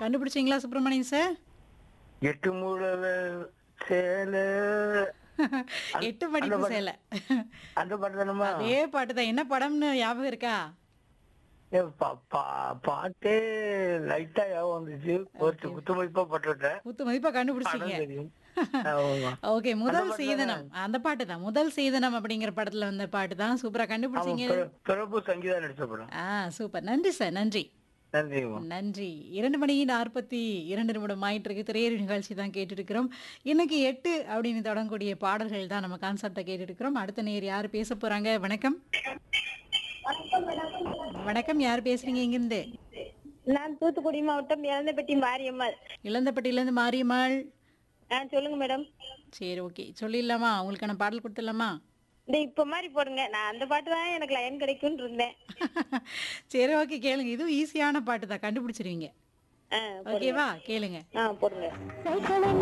கண்டுபிடிச்சீங்களா Subramanian sir எட்டு மூடல சேல எட்டு படிப்பு சேலை அந்த பாட்டு தானம்மா அதே பாட்டு தான் என்ன படம்னு ஞாபகம் இருக்கா ஏ, பா- பா- பாட்டே லைட்டா ஞாபகம் வந்துச்சு ஒரு குத்துமதிப்பா பட்டுவிட்டேன் குத்து மதிப்பா படம் கண்டுபிடிச்சீங்க தெரியும் ஆமா. ஓகே முதல் சீதனம் அந்த பாட்டு தான் முதல் சீதனம் அப்படிங்கிற படத்துல வந்த பாட்டு தான் சூப்பரா ஆமா, கண்டுபிடிச்சீங்க பிற- பிரபு சங்கீதா நடிச்ச படம் ஆ சூப்பர் நன்றி சார் நன்றி நன்றிம்மா நன்றி இரண்டு மணி நாற்பத்தி இரண்டு நிமிடம் ஆயிட்டு இருக்கு திரையர் நிகழ்ச்சி தான் கேட்டுட்டு இருக்கிறோம் இன்னைக்கு எட்டு அப்படின்னு தொடங்கக்கூடிய பாடல்கள் தான் நம்ம கான்செப்டை கேட்டுட்டு இருக்கிறோம் அடுத்த நேர் யார் பேச போறாங்க வணக்கம் வணக்கம் யார் பேசுறீங்க இங்கிருந்து நான் தூத்துக்குடி மாவட்டம் இளந்தப்பட்டி மாரியம்மாள் இளந்தப்பட்டியில இருந்து மாரியம்மாள் ஆ சொல்லுங்க மேடம் சரி ஓகே சொல்லிடலாமா உங்களுக்கான பாடல் கொடுத்துடலாமா இந்த இப்ப மாதிரி போடுங்க நான் அந்த பாட்டு தான் எனக்கு லைன் கிடைக்கும்னு இருந்தேன் சரி ஓகே கேளுங்க இதுவும் ஈஸியான பாட்டு தான் கண்டுபிடிச்சிருவீங்க ஆ ஓகேவா கேளுங்க ஆ போடுங்க